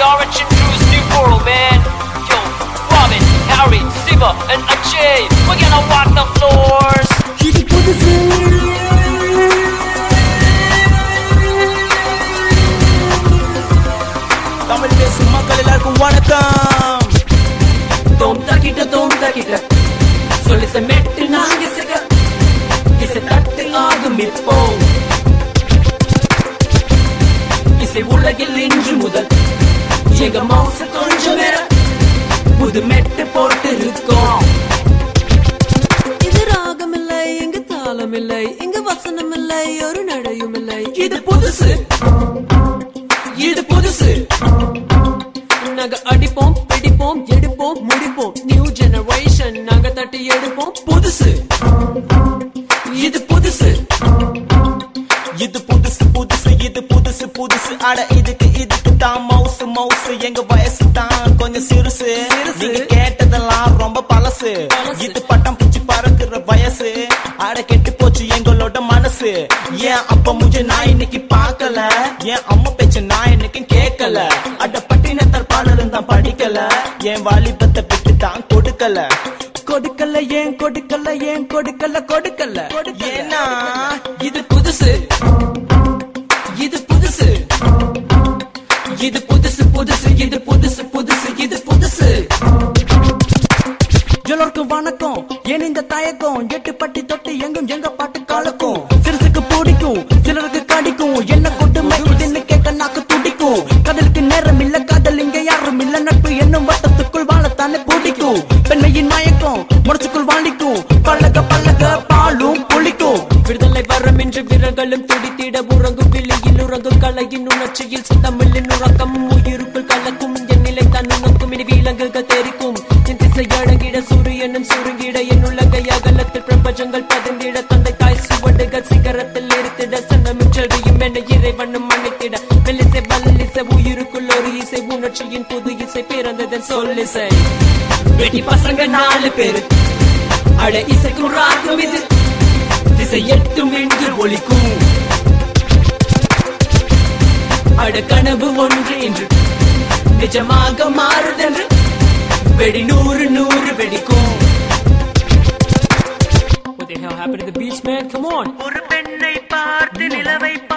orange and Drew's new portal, man. Yo, Robin, Harry, Siva, and Ajay, we're gonna walk the floors. இது புதுசு தமிழ் பேசும் மக்கள் எல்லாருக்கும் வணக்கம் தோம் தக்கிட்ட தோம் தக்கிட்ட சொல்லி செமெட்டு நாங்க சிக இசை தட்டு ஆகும் இப்போ இசை உலகில் இன்று முதல் எங்க மவுச கொஞ்சம் நேர புது மெட்டு போட்டு இருக்கோம் இது ராகம் இல்லை இங்கு தாளம் இல்லை இங்கு வசனம் இல்லை ஒரு நடையும் இல்லை இது புதுசு இது புதுசு நாங்க அடிப்போம் பிடிப்போம் எடுப்போம் முடிப்போம் நியூ ஜெனரேஷன் நாங்க தட்டி எடுப்போம் புதுசு இது புதுசு இது புதுசு புதுசு இது புதுசு புதுசு அட இதுக்கு இதுக்கு தான் மவுசு மவுசு எங்க வயசு தான் கொஞ்சம் சிறுசு நீங்க கேட்டதெல்லாம் ரொம்ப பழசு இது பட்டம் பூச்சி பறக்குற வயசு அட கெட்டு போச்சு எங்களோட மனசு ஏன் அப்ப முஞ்ச நான் இன்னைக்கு பார்க்கல ஏன் அம்மா பேச்ச நான் இன்னைக்கு கேட்கல அட பட்டினத்தார் பாடலும் தான் படிக்கல என் வாலிபத்தை விட்டு தான் கொடுக்கல கொடுக்கல ஏன் கொடுக்கல ஏன் கொடுக்கல கொடுக்கல ஏன்னா இது புதுசு இது புதுசு இது புதுசு புதுசு இது புதுசு புதுசு இது புதுசு எல்லோருக்கும் வணக்கம் ஏன் இந்த தயக்கம் எட்டு பட்டி தொட்டு எங்கும் எங்க பாட்டு கலக்கும் சிறுசுக்கு பிடிக்கும் சிலருக்கு கடிக்கும் என்ன கொடுமை இதுன்னு கேட்க நாக்கு துடிக்கும் கடலுக்கு நேரம் இல்ல காதல் இங்க யாரும் இல்ல நட்பு என்னும் வட்டத்துக்குள் வாழத்தானே பிடிக்கும் பெண்மையின் மயக்கம் முடிச்சுக்குள் வாழிக்கும் பல்லக பல்லக பாலும் புளிக்கும் விடுதலை வரம் என்று விரல்களும் துடித்திட உறங்கும் விழியில் உறங்கும் கலையின் உணர்ச்சியில் தமிழின் உறக்கம் உயிருக்குள் கலக்கும் என் நிலை தான் உனக்கும் இனி விலங்குகள் தெரிக்கும் என் திசை அடங்கிட சூரியனும் சுருங்கிட என் உலகை அகலத்தில் பிரபஞ்சங்கள் பதிந்திட தந்தை தாய் சுவடுகள் சிகரத்தில் இருத்திட சன்னமும் செடியும் என இறைவனும் அணைத்திட மெல்லிசை வல்லிசை உயிருக்குள் ஒரு இசை உணர்ச்சியின் புது இசை பிறந்ததன் சொல்லிசை வெட்டி பசங்க நாலு பேரு அட இசைக்கும் ராகம் இது திசை எட்டும் என்று ஒலிக்கும் அட கனவு ஒன்று என்று நிஜமாக மாறுதென்று வெடி நூறு நூறு வெடிக்கும் What the hell happened to the beach man? Come on! ஒரு பெண்ணை பார்த்து நிலவை